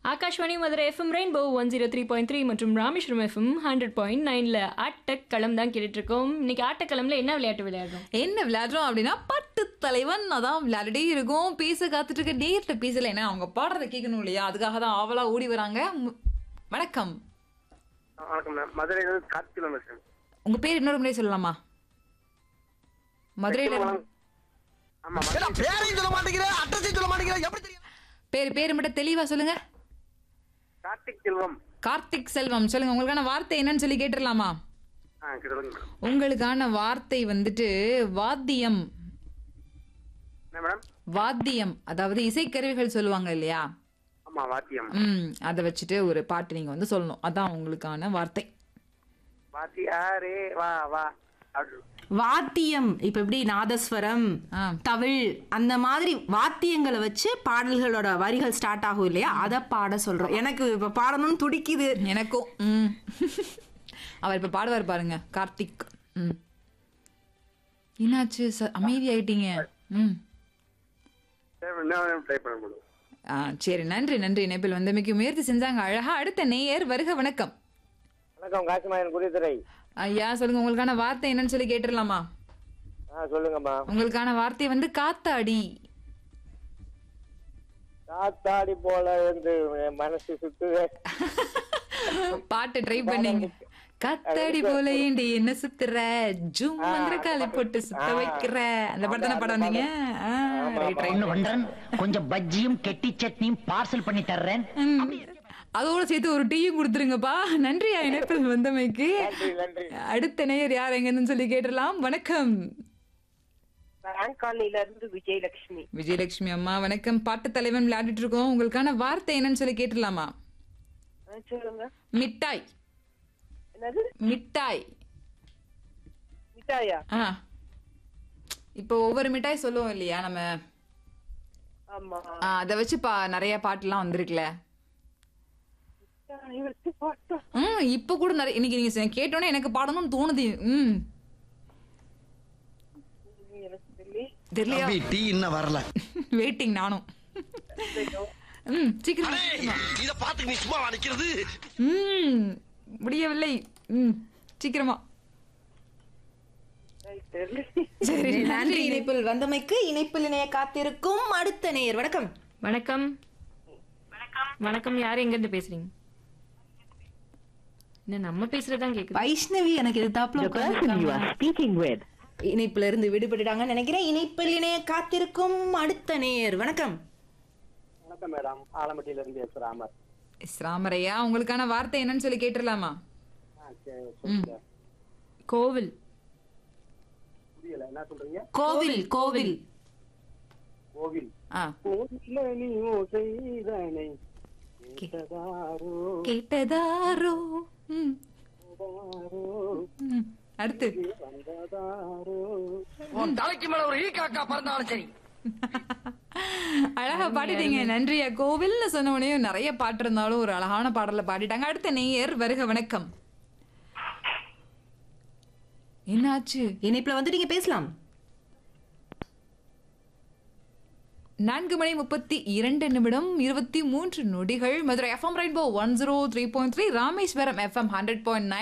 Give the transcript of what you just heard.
Akashvani Madurai FM Rainbow one zero three point three மற்றும் Rameswaram FM hundred point நைன்ல ஆட்டக்களம் தான் கேட்டுட்டு இருக்கோம் இன்னைக்கு ஆட்டக்களம்ல என்ன விளையாட்டு விளையாடுறோம் என்ன விளையாடுறோம் அப்படின்னா பட்டு தலைவன் அதான் விளையாடிட்டே இருக்கும் பேச காத்துட்டு இருக்க நேர்ல பேசல ஏன்னா அவங்க பாடுறத கேட்கணும் இல்லையா அதுக்காக தான் ஆவலா ஓடி வராங்க மு- வணக்கம் வணக்கம் மேம் மதுரையிலிருந்து கார்த்திகன் பேசுறேன் உங்க பேர் இன்னொரு முறை சொல்லலாமா மதுரையில இருந்து- ஆமா ஏடா, பேரையும் சொல்ல மாட்டேங்கிற அட்ரஸையும் சொல்ல மாட்டேங்கிற எப்படி தெரியும் பேர் பேர் மட்டும் தெளிவா சொல்லுங்க கார்த்திக் செல்வம் கார்த்திக் செல்வம் சொல்லுங்க உங்களுக்கான வார்த்தை என்னன்னு சொல்லி கேட்டுடலாமா ஆ சொல்லுங்க மேடம் உங்களுக்கான வார்த்தை வந்துட்டு வாத்தியம் என்ன மேடம் வாத்தியம் அதாவது இசைக்கருவிகள் சொல்லுவாங்க இல்லையா ஆமா வாத்தியம் ம் அதை வச்சுட்டு ஒரு பாட்டு நீங்க வந்து சொல்லணும் அதான் உங்களுக்கான வார்த்தை வாத்தியாரே வா வா அப்படி வாத்தியம் இப்ப எப்படி நாதஸ்வரம் ஆ. தவிழ் அந்த மாதிரி வாத்தியங்களை வச்சு பாடல்களோட வரிகள் ஸ்டார்ட் ஆகும் இல்லையா அதை பாட சொல்றோம் எனக்கு இப்ப பாடணும்னு துடிக்குது எனக்கும் ம் அவர் இப்ப பாடுவார் பாருங்க கார்த்திக் ம் என்னாச்சு சார் அமைதி ஆயிட்டீங்க ம் சரி இன்னும் ட்ரை பண்ண முடியும் ஆ சரி நன்றி நன்றி இணைப்பில் வந்தமைக்கு முயற்சி செஞ்சாங்க அழகா அடுத்த நேயர் வருக வணக்கம் வணக்கம் காசிமாயன் குடித்துறை ஐயா சொல்லுங்க உங்களுக்கான வார்த்தை என்னன்னு சொல்லி கேட்டுடலாமா ஆ சொல்லுங்கம்மா உங்களுக்கான வார்த்தை வந்து காத்தாடி காத்தாடி போல வந்து என் மனசு சுத்துவே பாட்டு ட்ரை பண்ணீங்க கத்தாடி போல ஏண்டி என்ன சுத்துற ஜூம் மந்திர காலை போட்டு சுத்த வைக்கிற அந்த படம் தானே படம் வந்தீங்க ஆ, right, right. ஒண்ணு பண்றேன் கொஞ்சம் பஜ்ஜியும் கெட்டி சட்னியும் பார்சல் பண்ணி தர்றேன் ம். அதோட சேர்த்து ஒரு டீயும் கொடுத்துருங்கப்பா நன்றியா இணைப்பில் வந்தமைக்கு அடுத்த நேயர் யார் எங்கன்னு சொல்லி கேட்டுடலாம் வணக்கம் காலனில இருந்து விஜயலட்சுமி விஜயலட்சுமி அம்மா வணக்கம் பாட்டு தலைவன் விளையாடிட்டு இருக்கோம் உங்களுக்கான வார்த்தை என்னன்னு சொல்லி கேட்டுடலாமா ஆ, சொல்லுங்க மிட்டாய் என்னது மிட்டாய் மிட்டாயா ஆ இப்போ ஒவ்வொரு மிட்டாய் சொல்லுவோம் இல்லையா நம்ம ஆமா ஆ, அதை வச்சு பா நிறைய பாட்டுலாம் வந்திருக்குல்ல மிட்டாய் வச்சு பாட்டா ம் இப்போ கூட நிறைய இன்னைக்கு நீங்க செ- கேட்டோன்னே எனக்கு பாடணும்னு தோணுது ம் எனக்கு சொல்லி தெரியலையா தம்பி டீ இன்னும் வரல வெயிட்டிங் நானும் ம் சீக்கிரம் இத பாத்துக்கு நீ சும்மா நிக்கிறது ம் முடியவில்லை ம் சீக்கிரமா தெரியல சரி நன்றி இணைப்பில் வந்தமைக்கு இணைப்பில் இணைய காத்திருக்கும் அடுத்த நேயர் வணக்கம் வணக்கம் வணக்கம் யார் எங்க இருந்து பேசுறீங்க என்ன நம்ம பேசுறதுதான் கேக்குது வைஷ்ணவி எனக்கு இது தாப்புல ஸ்பீக்கிங் வித் இணைப்புல இருந்து விடுபட்டுட்டாங்கன்னு நினைக்கிறேன் இணைப்பில் இணைய காத்திருக்கும் அடுத்த நேயர் வணக்கம் வணக்கம் மேடம் ஆலம்பட்டியில இருந்து எஸ் ராமர் எஸ் ராமரையா உங்களுக்கான வார்த்தை என்னன்னு சொல்லி கேட்டுடலாமா ஆ சரி சொல்லுங்க கோவில் புரியல என்ன சொல்றீங்க கோவில் கோவில் கோவில் ஆ கோவில நீ ஓசைதானே கேட்டதாரோ கேட்டதாரோ ம் தாரோ ம். அடுத்து வந்ததாரோ உன் தலைக்கு மேல ஒரு ஈ காக்கா பறந்தாலும் சரி அழகா பாடிட்டீங்க நன்றியா கோவில்னு சொன்ன உடனே நிறைய பாட்டு இருந்தாலும் ஒரு அழகான பாடல பாடிட்டாங்க அடுத்த நேயர் வருக வணக்கம் என்னாச்சு இணைப்புல வந்து நீங்க பேசலாம் நான்கு மணி முப்பத்தி இரண்டு நிமிடம் இருபத்தி மூன்று நொடிகள் Madurai FM Rainbow one zero three point three Rameswaram FM hundred point